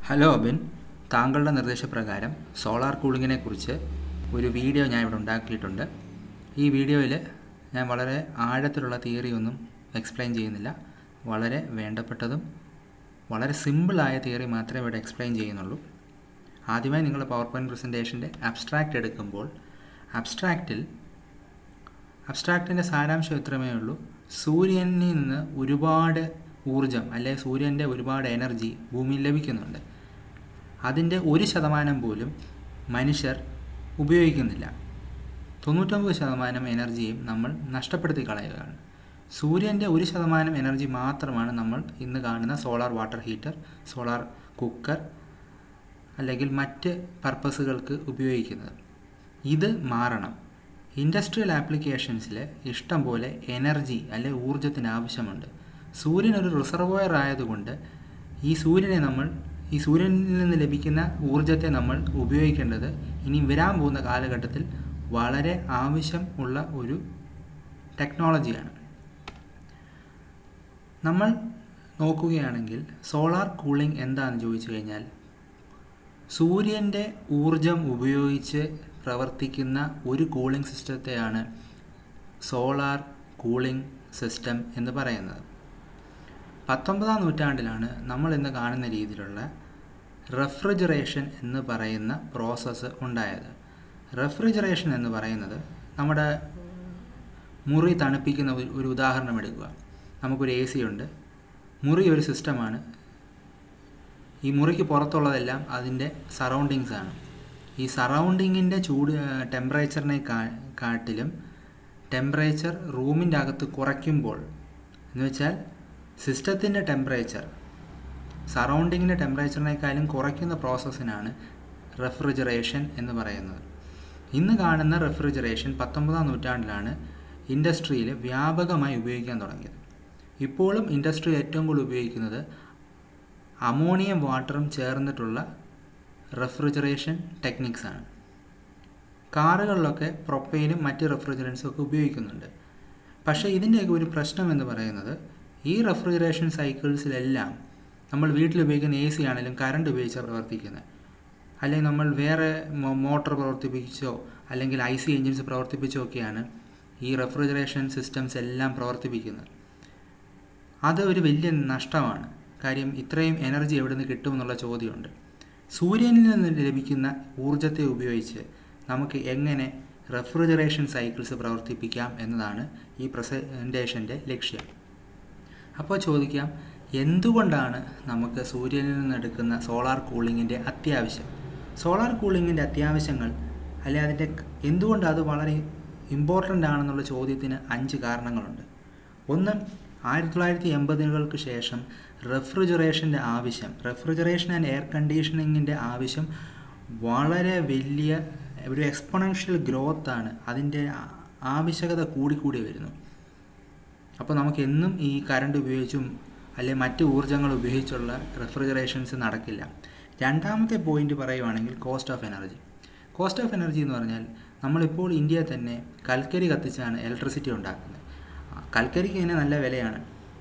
hello Abin താങ്കളുടെ നിർദ്ദേശപ്രകാരം solar കൂളിങ്ങിനെ കുറിച്ച് ഒരു വീഡിയോ ഞാൻ ഇവിടെ ഉണ്ടാക്കിയിട്ടുണ്ട് ഈ വീഡിയോയിൽ ഞാൻ വളരെ ആഴത്തിലുള്ള തിയറി ഒന്നും എക്സ്പ്ലെയിൻ ചെയ്യുന്നില്ല വളരെ വേണ്ടപ്പെട്ടതും വളരെ സിമ്പിളായ തിയറി മാത്രമേ ഇവിടെ എക്സ്പ്ലെയിൻ ചെയ്യുന്നുള്ളൂ ആദ്യമായി നിങ്ങൾ പവർ പോയിൻറ്റ് പ്രസൻറ്റേഷൻ്റെ അബ്സ്ട്രാക്റ്റ് എടുക്കുമ്പോൾ അബ്സ്ട്രാക്റ്റിൽ അബ്സ്ട്രാക്റ്റിൻ്റെ സാരാംശം ഇത്രമേ ഉള്ളൂ സൂര്യനിൽ നിന്ന് ഒരുപാട് ഊർജം അല്ലെ സൂര്യൻ്റെ ഒരുപാട് എനർജി ഭൂമിയിൽ ലഭിക്കുന്നുണ്ട് അതിൻ്റെ ഒരു ശതമാനം പോലും മനുഷ്യർ ഉപയോഗിക്കുന്നില്ല തൊണ്ണൂറ്റൊമ്പത് ശതമാനം എനർജിയും നമ്മൾ നഷ്ടപ്പെടുത്തി കളയുകയാണ് സൂര്യൻ്റെ ഒരു ശതമാനം എനർജി മാത്രമാണ് നമ്മൾ ഇന്ന് കാണുന്ന solar water heater solar cooker അല്ലെങ്കിൽ മറ്റ് പർപ്പസുകൾക്ക് ഉപയോഗിക്കുന്നത് ഇത് മാറണം ഇൻഡസ്ട്രിയൽ ആപ്ലിക്കേഷൻസിൽ ഇഷ്ടം പോലെ എനർജി അല്ലെ ഊർജത്തിന് ആവശ്യമുണ്ട് സൂര്യൻ ഒരു റിസർവോയർ ആയതുകൊണ്ട് ഈ സൂര്യനെ നമ്മൾ ഈ സൂര്യനിൽ നിന്ന് ലഭിക്കുന്ന ഊർജത്തെ നമ്മൾ ഉപയോഗിക്കേണ്ടത് ഇനി വരാൻ പോകുന്ന കാലഘട്ടത്തിൽ വളരെ ആവശ്യം ഉള്ള ഒരു ടെക്നോളജിയാണ് നമ്മൾ നോക്കുകയാണെങ്കിൽ സോളാർ കൂളിംഗ് എന്താണെന്ന് ചോദിച്ചു കഴിഞ്ഞാൽ സൂര്യൻ്റെ ഊർജം ഉപയോഗിച്ച് പ്രവർത്തിക്കുന്ന ഒരു കൂളിംഗ് സിസ്റ്റത്തെയാണ് സോളാർ കൂളിംഗ് സിസ്റ്റം എന്ന് പറയുന്നത് പത്തൊമ്പതാം നൂറ്റാണ്ടിലാണ് നമ്മൾ ഇന്ന് കാണുന്ന രീതിയിലുള്ള റെഫ്രിജറേഷൻ എന്ന് പറയുന്ന പ്രോസസ്സ് ഉണ്ടായത് റെഫ്രിജറേഷൻ എന്ന് പറയുന്നത് നമ്മുടെ മുറി തണുപ്പിക്കുന്ന ഒരു ഉദാഹരണം എടുക്കുക നമുക്കൊരു എ സി ഉണ്ട് മുറി ഒരു സിസ്റ്റമാണ് ഈ മുറിക്ക് പുറത്തുള്ളതെല്ലാം അതിൻ്റെ സറൗണ്ടിങ്സ് ആണ് ഈ സറൗണ്ടിങ്ങിൻ്റെ ചൂട് ടെമ്പറേച്ചറിനെ കാട്ടിലും ടെമ്പറേച്ചർ റൂമിൻ്റെ അകത്ത് കുറയ്ക്കുമ്പോൾ എന്ന് വെച്ചാൽ സിസ്റ്റത്തിൻ്റെ ടെമ്പറേച്ചർ സറൗണ്ടിങ്ങിൻ്റെ ടെമ്പറേച്ചറിനേക്കാളും കുറയ്ക്കുന്ന പ്രോസസ്സിനാണ് റെഫ്രിജറേഷൻ എന്ന് പറയുന്നത് ഇന്ന് കാണുന്ന റെഫ്രിജറേഷൻ പത്തൊമ്പതാം നൂറ്റാണ്ടിലാണ് ഇൻഡസ്ട്രിയിൽ വ്യാപകമായി ഉപയോഗിക്കാൻ തുടങ്ങിയത് ഇപ്പോഴും ഇൻഡസ്ട്രിയിൽ ഏറ്റവും കൂടുതൽ ഉപയോഗിക്കുന്നത് അമോണിയം വാട്ടറും ചേർന്നിട്ടുള്ള റെഫ്രിജറേഷൻ ടെക്നിക്സ് ആണ് കാറുകളിലൊക്കെ പ്രൊപ്പൈനും മറ്റ് റെഫ്രിജറൻസും ഒക്കെ ഉപയോഗിക്കുന്നുണ്ട് പക്ഷേ ഇതിൻ്റെയൊക്കെ ഒരു പ്രശ്നം എന്ന് പറയുന്നത് ഈ റെഫ്രിജറേഷൻ സൈക്കിൾസിലെല്ലാം നമ്മൾ വീട്ടിൽ ഉപയോഗിക്കുന്ന എ സി ആണെങ്കിലും കറണ്ട് ഉപയോഗിച്ചാണ് പ്രവർത്തിക്കുന്നത് അല്ലെങ്കിൽ നമ്മൾ വേറെ മോട്ടോർ പ്രവർത്തിപ്പിച്ചോ അല്ലെങ്കിൽ ഐ സി എൻജിൻസ് പ്രവർത്തിപ്പിച്ചോ ഒക്കെയാണ് ഈ റെഫ്രിജറേഷൻ സിസ്റ്റംസ് എല്ലാം പ്രവർത്തിപ്പിക്കുന്നത് അത് ഒരു വലിയ നഷ്ടമാണ് കാര്യം ഇത്രയും എനർജി എവിടെ നിന്ന് കിട്ടുമെന്നുള്ള ചോദ്യമുണ്ട് സൂര്യനിൽ നിന്ന് ലഭിക്കുന്ന ഊർജത്തെ ഉപയോഗിച്ച് നമുക്ക് എങ്ങനെ റെഫ്രിജറേഷൻ സൈക്കിൾസ് പ്രവർത്തിപ്പിക്കാം എന്നതാണ് ഈ പ്രസൻറ്റേഷൻ്റെ ലക്ഷ്യം അപ്പോൾ ചോദിക്കാം എന്തുകൊണ്ടാണ് നമുക്ക് സൂര്യനിൽ നിന്ന് എടുക്കുന്ന സോളാർ കൂളിങ്ങിൻ്റെ അത്യാവശ്യം സോളാർ കൂളിങ്ങിൻ്റെ അത്യാവശ്യങ്ങൾ അല്ലെ അതിൻ്റെ എന്തുകൊണ്ട് അത് വളരെ ഇമ്പോർട്ടൻ്റ് ആണെന്നുള്ള ചോദ്യത്തിന് അഞ്ച് കാരണങ്ങളുണ്ട് ഒന്ന് ആയിരത്തി തൊള്ളായിരത്തി എൺപതുകൾക്ക് ശേഷം റെഫ്രിജറേഷൻ്റെ ആവശ്യം റെഫ്രിജറേഷൻ ആൻഡ് എയർ കണ്ടീഷനിങ്ങിൻ്റെ ആവശ്യം വളരെ വലിയ ഒരു എക്സ്പൊണൻഷ്യൽ ഗ്രോത്താണ് അതിൻ്റെ ആവശ്യകത കൂടിക്കൂടി വരുന്നു അപ്പോൾ നമുക്ക് എന്നും ഈ കറണ്ട് ഉപയോഗിച്ചും അല്ലെ മറ്റ് ഊർജ്ജങ്ങൾ ഉപയോഗിച്ചുള്ള റെഫ്രിജറേഷൻസ് നടക്കില്ല രണ്ടാമത്തെ പോയിന്റ് പറയുവാണെങ്കിൽ cost of energy cost of energy എന്ന് പറഞ്ഞാൽ നമ്മളിപ്പോൾ ഇന്ത്യയിൽ തന്നെ കൽക്കരി കത്തിച്ചാണ് ഇലക്ട്രിസിറ്റി ഉണ്ടാക്കുന്നത് കൽക്കരിക്ക് തന്നെ നല്ല വിലയാണ്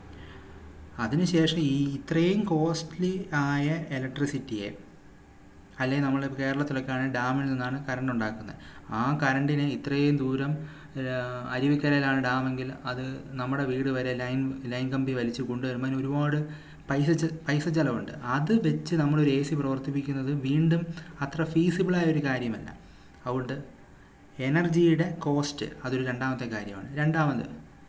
അതിനുശേഷം ഈ ഇത്രയും കോസ്റ്റ്ലി ആയ ഇലക്ട്രിസിറ്റിയെ അല്ലെങ്കിൽ നമ്മൾ കേരളത്തിലൊക്കെ ആണെങ്കിൽ ഡാമിൽ നിന്നാണ് കറണ്ട് ഉണ്ടാക്കുന്നത് ആ കറണ്ടിനെ ഇത്രയും ദൂരം അരുവിക്കരയിലാണ് ഡാമെങ്കിൽ അത് നമ്മുടെ വീട് വരെ ലൈൻ ലൈൻ കമ്പി വലിച്ച് കൊണ്ടുവരുമ്പോൾ ഒരുപാട് പൈസ പൈസ ചിലവുണ്ട് അത് വെച്ച് നമ്മളൊരു എ സി പ്രവർത്തിപ്പിക്കുന്നത് വീണ്ടും അത്ര ഫീസിബിളായ ഒരു കാര്യമല്ല അതുകൊണ്ട് എനർജിയുടെ കോസ്റ്റ് അതൊരു രണ്ടാമത്തെ കാര്യമാണ് രണ്ടാമത്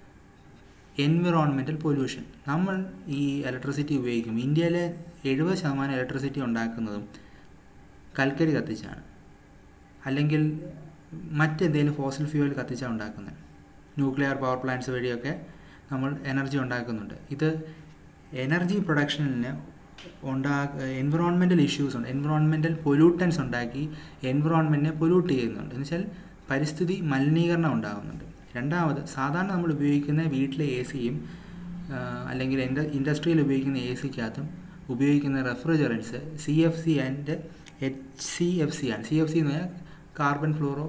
എൻവിറോൺമെൻറ്റൽ പൊല്യൂഷൻ നമ്മൾ ഈ ഇലക്ട്രിസിറ്റി ഉപയോഗിക്കും ഇന്ത്യയിലെ എഴുപത് ശതമാനം ഇലക്ട്രിസിറ്റി ഉണ്ടാക്കുന്നതും കൽക്കരി കത്തിച്ചാണ് അല്ലെങ്കിൽ മറ്റെന്തെങ്കിലും ഫോസിൽ ഫ്യൂവൽ കത്തിച്ചാണ് ഉണ്ടാക്കുന്നത് ന്യൂക്ലിയർ പവർ പ്ലാന്റ്സ് വഴിയൊക്കെ നമ്മൾ എനർജി ഉണ്ടാക്കുന്നുണ്ട് ഇത് എനർജി പ്രൊഡക്ഷനിന് ഉണ്ടാ എൻവിറോൺമെൻറ്റൽ ഇഷ്യൂസ് ഉണ്ട് എൻവിറോൺമെൻറ്റൽ പൊല്യൂട്ടൻസ് ഉണ്ടാക്കി എൻവിറോൺമെൻറ്റിനെ പൊല്യൂട്ട് ചെയ്യുന്നുണ്ട് എന്ന് വെച്ചാൽ പരിസ്ഥിതി മലിനീകരണം ഉണ്ടാകുന്നുണ്ട് രണ്ടാമത് സാധാരണ നമ്മൾ ഉപയോഗിക്കുന്ന വീട്ടിലെ എ സിയും അല്ലെങ്കിൽ ഇൻഡസ്ട്രിയിൽ ഉപയോഗിക്കുന്ന എ സിക്കകത്തും ഉപയോഗിക്കുന്ന refrigerants C F C and H C F C ആണ് സി എഫ് സി എന്ന് പറഞ്ഞാൽ carbon 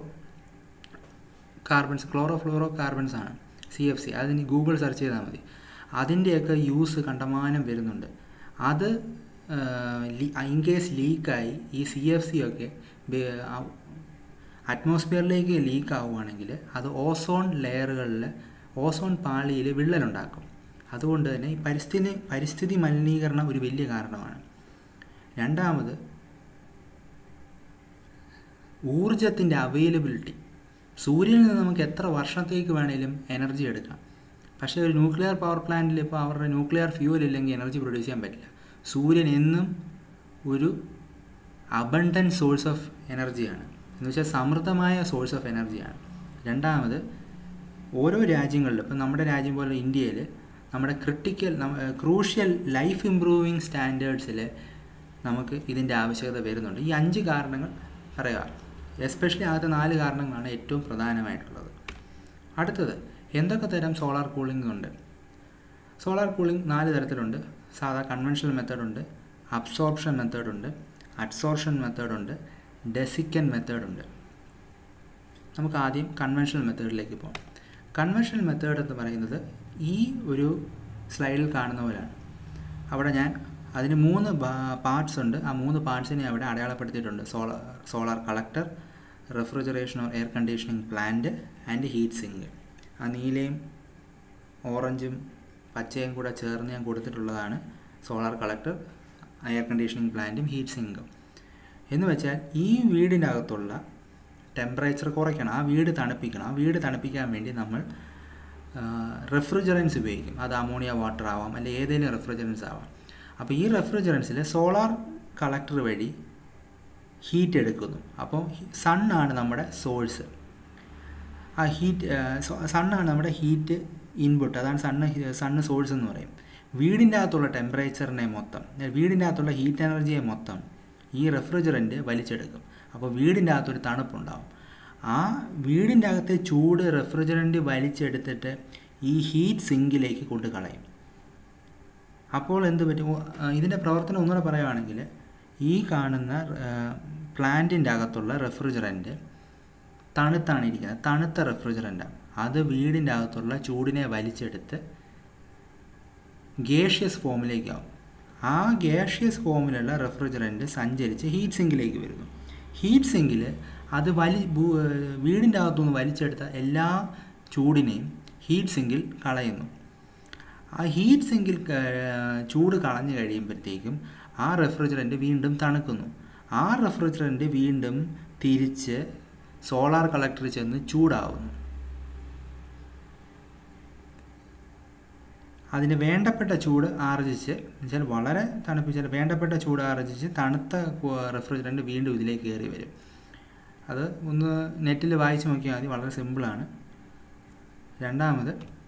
fluorocarbons chlorofluorocarbons ആണ് സി എഫ് സി അതിന് ഗൂഗിൾ സെർച്ച് ചെയ്താൽ മതി അതിൻ്റെയൊക്കെ യൂസ് കണ്ടമാനം വരുന്നുണ്ട് അത് ഇൻ കേസ് ലീക്കായി ഈ സി എഫ് സി ഒക്കെ അറ്റ്മോസ്ഫിയറിലേക്ക് ലീക്ക് ആവുകയാണെങ്കിൽ അത് ഓസോൺ ലെയറുകളിൽ ഓസോൺ പാളിയിൽ വിള്ളലുണ്ടാക്കും അതുകൊണ്ട് തന്നെ ഈ പരിസ്ഥിതി പരിസ്ഥിതി മലിനീകരണം ഒരു വലിയ കാരണമാണ് രണ്ടാമത് ഊർജത്തിൻ്റെ അവൈലബിലിറ്റി സൂര്യനിൽ നിന്ന് നമുക്ക് എത്ര വർഷത്തേക്ക് വേണേലും എനർജി എടുക്കാം പക്ഷേ ഒരു ന്യൂക്ലിയർ പവർ പ്ലാന്റിൽ ഇപ്പോൾ അവരുടെ ന്യൂക്ലിയർ ഫ്യൂവൽ ഇല്ലെങ്കിൽ എനർജി പ്രൊഡ്യൂസ് ചെയ്യാൻ പറ്റില്ല സൂര്യൻ എന്നും ഒരു അബണ്ടൻ സോഴ്സ് ഓഫ് എനർജിയാണ് എന്ന് വെച്ചാൽ സമൃദ്ധമായ സോഴ്സ് ഓഫ് എനർജിയാണ് രണ്ടാമത് ഓരോ രാജ്യങ്ങളിലും ഇപ്പം നമ്മുടെ രാജ്യം പോലെ ഇന്ത്യയിൽ നമ്മുടെ ക്രിട്ടിക്കൽ ക്രൂഷ്യൽ ലൈഫ് ഇംപ്രൂവിങ് സ്റ്റാൻഡേർഡ്സിൽ നമുക്ക് ഇതിൻ്റെ ആവശ്യകത വരുന്നുണ്ട് ഈ അഞ്ച് കാരണങ്ങൾ പറയുക എസ്പെഷ്യലി ആദ്യത്തെ നാല് കാരണങ്ങളാണ് ഏറ്റവും പ്രധാനമായിട്ടുള്ളത് അടുത്തത് എന്തൊക്കെ തരം സോളാർ കൂളിംഗ് ഉണ്ട് സോളാർ കൂളിംഗ് നാല് തരത്തിലുണ്ട് സാധാ കൺവെൻഷണൽ മെത്തേഡുണ്ട് അബ്സോർപ്ഷൻ മെത്തേഡുണ്ട് അഡ്സോർഷൻ മെത്തേഡുണ്ട് ഡെസിക്കൻ മെത്തേഡുണ്ട് നമുക്ക് ആദ്യം കൺവെൻഷണൽ മെത്തേഡിലേക്ക് പോകാം കൺവെൻഷണൽ മെത്തേഡ് എന്ന് പറയുന്നത് ഈ ഒരു സ്ലൈഡിൽ കാണുന്ന പോലെയാണ് അവിടെ ഞാൻ അതിന് മൂന്ന് പാർട്സ് ഉണ്ട് ആ മൂന്ന് പാർട്സിനെ അവിടെ അടയാളപ്പെടുത്തിയിട്ടുണ്ട് solar solar collector refrigeration or air conditioning plant and heat sink ആ നീലയും ഓറഞ്ചും പച്ചയും കൂടെ ചേർന്ന് ഞാൻ കൊടുത്തിട്ടുള്ളതാണ് സോളാർ കളക്ടർ എയർ കണ്ടീഷനിങ് പ്ലാന്റും ഹീറ്റ് സിങ്കും എന്ന് വെച്ചാൽ ഈ വീടിൻ്റെ അകത്തുള്ള ടെമ്പറേച്ചർ കുറയ്ക്കണം ആ വീട് തണുപ്പിക്കണം ആ വീട് തണുപ്പിക്കാൻ വേണ്ടി നമ്മൾ റെഫ്രിജറൻസ് ഉപയോഗിക്കും അത് അമോണിയ വാട്ടർ ആവാം അല്ലെങ്കിൽ ഏതെങ്കിലും റെഫ്രിജറൻസ് ആവാം അപ്പോൾ ഈ റെഫ്രിജറൻസിൽ സോളാർ കളക്ടർ വഴി ഹീറ്റ് എടുക്കുന്നു അപ്പോൾ സണ്ണാണ് നമ്മുടെ സോഴ്സ് ആ ഹീറ്റ് സണ്ണാണ് നമ്മുടെ ഹീറ്റ് ഇൻപുട്ട് അതാണ് സണ്ണ് സണ്ണ് സോഴ്സ് എന്ന് പറയും വീടിൻ്റെ അകത്തുള്ള ടെമ്പറേച്ചറിനെ മൊത്തം വീടിൻ്റെ അകത്തുള്ള ഹീറ്റ് എനർജിയെ മൊത്തം ഈ റെഫ്രിജറൻറ്റ് വലിച്ചെടുക്കും അപ്പോൾ വീടിൻ്റെ അകത്തൊരു തണുപ്പുണ്ടാവും ആ വീടിൻ്റെ അകത്തെ ചൂട് റെഫ്രിജറൻറ്റ് വലിച്ചെടുത്തിട്ട് ഈ ഹീറ്റ് സിങ്കിലേക്ക് കൊണ്ട് കളയും അപ്പോൾ എന്ത് പറ്റും ഇതിൻ്റെ പ്രവർത്തനം ഒന്നുകൂടെ പറയുകയാണെങ്കിൽ ഈ കാണുന്ന പ്ലാന്റിൻ്റെ അകത്തുള്ള റെഫ്രിജറൻറ്റ് തണുത്താണ് ഇരിക്കുന്നത് തണുത്ത റെഫ്രിജറൻ്റാണ് അത് വീടിൻ്റെ അകത്തുള്ള ചൂടിനെ വലിച്ചെടുത്ത് ഗേഷ്യസ് ഫോമിലേക്കാവും ആ ഗേഷ്യസ് ഫോമിലുള്ള റെഫ്രിജറൻറ്റ് സഞ്ചരിച്ച് ഹീറ്റ് സിങ്കിലേക്ക് വരുന്നു ഹീറ്റ് സിങ്കിൽ അത് വലി വീടിൻ്റെ അകത്തുനിന്ന് വലിച്ചെടുത്ത എല്ലാ ചൂടിനെയും ഹീറ്റ് സിങ്കിൽ കളയുന്നു ആ ഹീറ്റ് സിങ്കിൽ ചൂട് കളഞ്ഞു കഴിയുമ്പോഴത്തേക്കും ആ റെഫ്രിജറൻറ്റ് വീണ്ടും തണുക്കുന്നു ആ റെഫ്രിജറൻറ്റ് വീണ്ടും തിരിച്ച് സോളാർ കളക്ടറിൽ ചെന്ന് ചൂടാവുന്നു അതിന് വേണ്ടപ്പെട്ട ചൂട് ആർജിച്ച് എന്നുവെച്ചാൽ വളരെ തണുപ്പിച്ചാൽ വേണ്ടപ്പെട്ട ചൂട് ആർജിച്ച് തണുത്ത റെഫ്രിജറൻറ്റ് വീണ്ടും ഇതിലേക്ക് കയറി വരും അത് ഒന്ന് നെറ്റിൽ വായിച്ച് നോക്കിയാൽ മതി വളരെ സിമ്പിളാണ് രണ്ടാമത്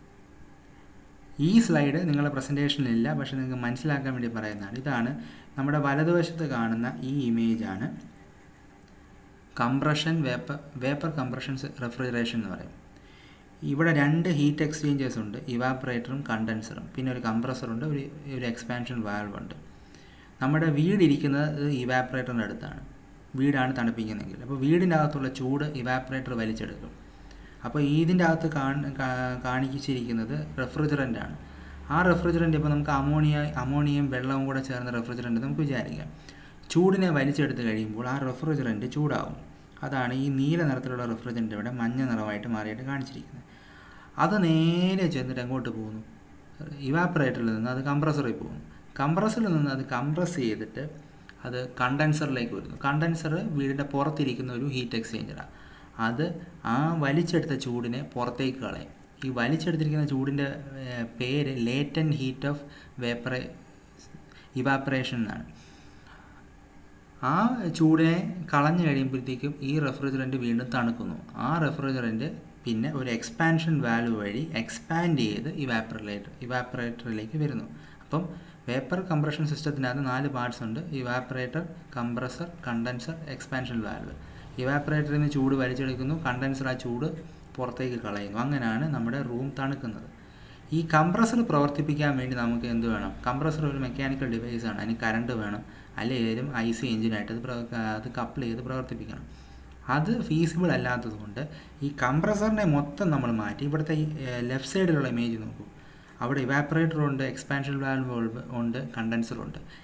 ഈ സ്ലൈഡ് നിങ്ങളുടെ പ്രസൻറ്റേഷനിലില്ല പക്ഷേ നിങ്ങൾക്ക് മനസ്സിലാക്കാൻ വേണ്ടി പറയുന്നതാണ് ഇതാണ് നമ്മുടെ വലതുവശത്ത് കാണുന്ന ഈ ഇമേജാണ് compression vapour vapour compression refrigeration എന്ന് പറയും ഇവിടെ രണ്ട് ഹീറ്റ് എക്സ്ചേഞ്ചേഴ്സ് ഉണ്ട് ഇവാപ്പറേറ്ററും കണ്ടൻസറും പിന്നെ ഒരു കംപ്രസറുണ്ട് ഒരു ഒരു എക്സ്പാൻഷൻ വാൽവ് ഉണ്ട് നമ്മുടെ വീടിരിക്കുന്നത് ഇവാപ്പറേറ്ററിൻ്റെ അടുത്താണ് വീടാണ് തണുപ്പിക്കുന്നതെങ്കിൽ അപ്പോൾ വീടിൻ്റെ അകത്തുള്ള ചൂട് ഇവാപ്പറേറ്റർ വലിച്ചെടുക്കും അപ്പോൾ ഇതിൻ്റെ അകത്ത് കാണിച്ചിരിക്കുന്നത് റെഫ്രിജറൻ്റ് ആണ് ആ റെഫ്രിജറൻ്റ് ഇപ്പോൾ നമുക്ക് അമോണിയ അമോണിയയും വെള്ളവും കൂടെ ചേർന്ന റെഫ്രിജറൻ്റ് നമുക്ക് വിചാരിക്കാം ചൂടിനെ വലിച്ചെടുത്ത് കഴിയുമ്പോൾ ആ റെഫ്രിജറൻ്റ് ചൂടാവും അതാണ് ഈ നീല നിറത്തിലുള്ള റെഫ്രിജറൻ്റ് ഇവിടെ മഞ്ഞ നിറമായിട്ട് മാറിയിട്ട് കാണിച്ചിരിക്കുന്നത് അത് നേരെ ചെന്നിട്ട് എങ്ങോട്ട് പോകുന്നു ഇവാപ്പറേറ്ററിൽ നിന്ന് അത് കംപ്രസറിൽ പോകുന്നു കംപ്രസറിൽ നിന്ന് അത് കംപ്രസ് ചെയ്തിട്ട് അത് കണ്ടൻസറിലേക്ക് വരുന്നു കണ്ടൻസർ വീടിൻ്റെ പുറത്തിരിക്കുന്ന ഒരു ഹീറ്റ് എക്സ്ചേഞ്ചറാണ് അത് ആ വലിച്ചെടുത്ത ചൂടിനെ പുറത്തേക്ക് കളയും ഈ വലിച്ചെടുത്തിരിക്കുന്ന ചൂടിൻ്റെ പേര് ലേറ്റൻ ഹീറ്റ് ഓഫ് വേപ്പറേ ഇവാപ്പറേഷൻ എന്നാണ് ആ ചൂടിനെ കളഞ്ഞു കഴിയുമ്പോഴത്തേക്കും ഈ റെഫ്രിജറൻറ്റ് വീണ്ടും തണുക്കുന്നു ആ റെഫ്രിജറൻറ്റ് പിന്നെ ഒരു എക്സ്പാൻഷൻ വാൽവ് വഴി എക്സ്പാൻഡ് ചെയ്ത് ഇവാപ്പറേറ്റർ ഇവാപ്പറേറ്ററിലേക്ക് വരുന്നു അപ്പം വേപ്പർ കംപ്രഷൻ സിസ്റ്റത്തിനകത്ത് നാല് പാർട്സ് ഉണ്ട് evaporator compressor condenser expansion valve ഇവാപ്പറേറ്ററിൽ നിന്ന് ചൂട് വലിച്ചെടുക്കുന്നു കണ്ടൻസർ ആ ചൂട് പുറത്തേക്ക് കളയുന്നു അങ്ങനെയാണ് നമ്മുടെ റൂം തണുക്കുന്നത് ഈ കംപ്രസർ പ്രവർത്തിപ്പിക്കാൻ വേണ്ടി നമുക്ക് എന്ത് വേണം കംപ്രസർ ഒരു മെക്കാനിക്കൽ ഡിവൈസാണ് അതിന് കറണ്ട് വേണം അല്ലെങ്കിൽ ഐ സി എഞ്ചിനായിട്ട് അത് അത് കപ്പിൾ ചെയ്ത് പ്രവർത്തിപ്പിക്കണം അത് ഫീസിബിൾ അല്ലാത്തതുകൊണ്ട് ഈ കംപ്രസറിനെ മൊത്തം നമ്മൾ മാറ്റി ഇവിടുത്തെ ഈ ലെഫ്റ്റ് സൈഡിലുള്ള ഇമേജ് നോക്കൂ അവിടെ ഇവാപ്പറേറ്റർ ഉണ്ട് എക്സ്പാൻഷൻ വാൽവ് ഉണ്ട് കണ്ടൻസർ ഉണ്ട്